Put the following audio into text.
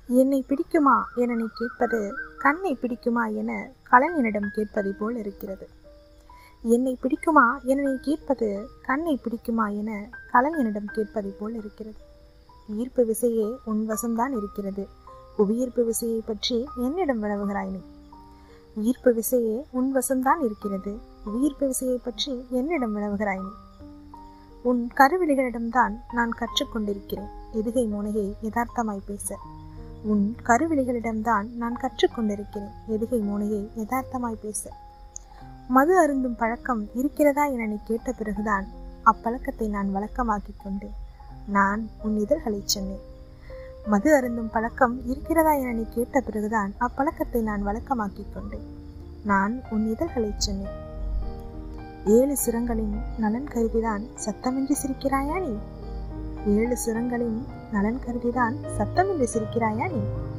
என்னை பிடிக்குமா என நீ கேட்பது கண்ணை பிடிக்குமா என கலைஞனிடம் கேட்பதை போல் இருக்கிறது என்னை பிடிக்குமா என நீ கேட்பது கண்ணை பிடிக்குமா என கலைஞனிடம் கேட்பதை போல் இருக்கிறது ஈர்ப்பு விசையே உன் வசம்தான் இருக்கிறது புவியீர்ப்பு விசையை பற்றி என்னிடம் வினவுகிறாய் நீ ஈர்ப்பு விசையே உன் வசம்தான் இருக்கிறது புவியீர்ப்பு விசையை பற்றி என்னிடம் வினவுகிறாய் நீ உன் கருவிழிகளிடம்தான் நான் கற்றுக்கொண்டிருக்கிறேன் எதுகை முனையை யதார்த்தமாய் பேச உன் கருவிழிகளிடம்தான் நான் கற்றுக்கொண்டிருக்கிறேன் எதுகை முனையை யதார்த்தமாய் பேச மது அருந்தும் பழக்கம் இருக்கிறதா என நீ கேட்ட பிறகுதான் அப்பழக்கத்தை நான் வழக்கமாக்கிக் கொண்டேன் நான் உன் இதழ்களை சொன்னேன் மது அருந்தும் பழக்கம் இருக்கிறதா என நீ கேட்ட பிறகுதான் அப்பழக்கத்தை நான் வழக்கமாக்கிக் கொண்டேன் நான் உன் இதழ்களை சொன்னேன் ஏழு சிரங்களின் நலன் கருதிதான் சத்தமின்றி சிரிக்கிறாயா நீ ஏழு சிரங்களின் நலன் கருதிதான் சத்தமின்றி சிரிக்கிறாயா நீ